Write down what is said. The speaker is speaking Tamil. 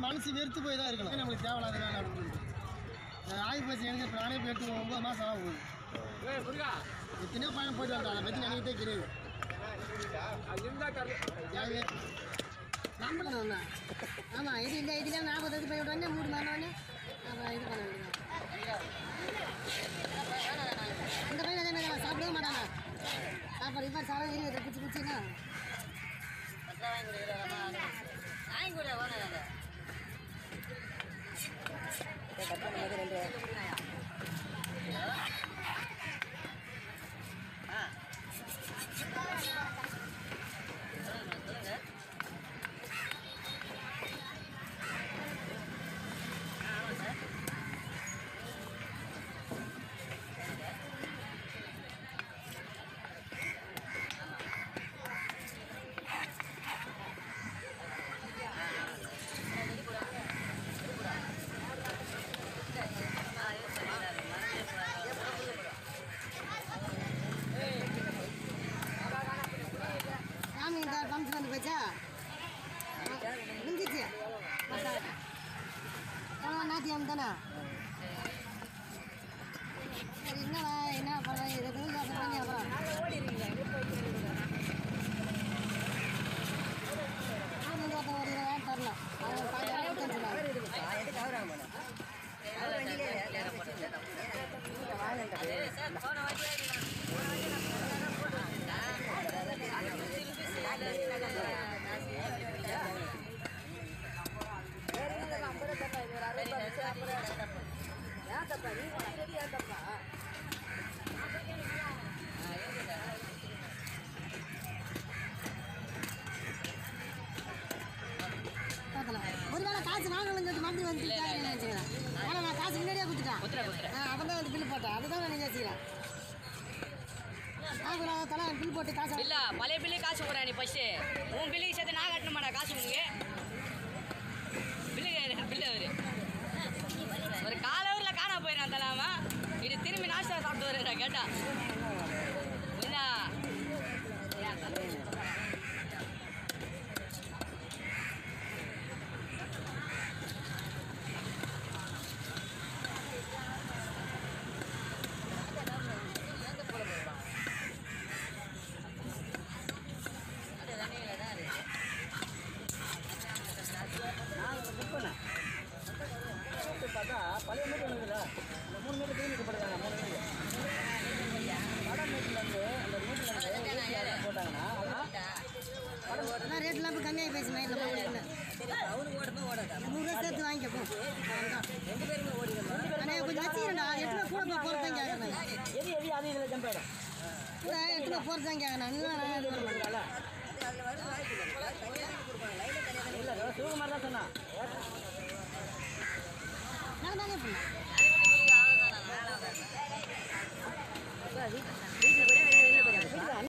மனசு வெறுத்து போய் தான் இருக்கணும் நம்மளுக்கு தேவையில்லாத வேலை அப்படின்னு சொல்லிட்டு அஹ் ஆகி போச்சு எனக்கு இப்போ நானே போய் எடுத்து ஒன்பது மாதம் ஆக போகுது எத்தனையோ பயணம் போயிட்டு வந்தோம் அதை பற்றி நினைக்கிட்டே கிடையாது யாரு நம்பணும் ஒன்று ஆமாம் இது இல்லை இதுல நாற்பது இது போய் உடனே மூணு மாதம் அப்புறம் இது பண்ண வேண்டியது இந்த பையன் அதே மாதிரி சாப்பிடவே மாட்டானா சாப்பாடு இப்போ சாப்பிட இருக்கு குச்சி குச்சின்னா சாமி இந்த ஃபங்க்ஷன் வந்து போச்சா முடிஞ்சிச்சு ஆனால் நாத்தியம் தானே சரி என்னடா என்ன பண்ணுறேன் இதை தெரிஞ்சு அப்புறம் பண்ணி அப்புறம் ஆமாம் இந்த ஒருத்தன் ஒரு இருபதாயிரம் தரலாம் அவன் பாஞ்சாயிரம் கொடுத்து சொல்லுவாங்க பார்க்கலாம் ஒருவேளை காசு வாங்கணும்னு சொல்லிட்டு மறுபடியும் வந்து கேட்கறேன்னு நினச்சிக்கிறேன் ஆனால் நான் காசு முன்னாடியே கொடுத்துட்டேன் ஆ அப்போ தான் வந்து பில் போட்டேன் அதுதான் நான் யோசிக்கிறேன் நான் தலை பில் போட்டு காசு இல்ல பழைய பில்லு காசு போடா நீ ஃபர்ஸ்ட் உன் பில்லுக்கு சேர்த்து நான் கட்டணுமாடா காசு உனக்கு பில்லு பில்லு அவரு ஒரு கால ஊர்ல காணா போயிடான் தலாம இது திரும்பி நாஷ்டா சாப்பிட்டு வருகிறா கேட்டா என்ன பார்த்தா பழைய மீட்டர் இருக்குல்ல அந்த மூணு மீட்டர் திரும்பி போட்டுருக்காங்க மூணு மீட்டர் வட மீட்டர்லேருந்து அந்த மீட்டர்லேருந்து போட்டாங்கன்னா ஆனால் ரேட்லாம் இப்போ கம்மியாகி போயிடுச்சு மைண்டில் போகல நூறுரூவா சேர்த்து வாங்கிக்க போ ஆனால் கொஞ்சம் வச்சுக்கிறேன்டா எட்டு ரூபா கூட போய் போகிறது தான் கேட்கணும் எரி எரி அது இதில் ஜம்ப் ஆகிடும் கூட எட்டு ரூபா போகிறது தான் கேட்கணும் இன்னும் நான் இது பண்ண மாட்டேன். இல்லை சிவகுமார் தான் சொன்னான் நான் தானே பண்ணேன் அது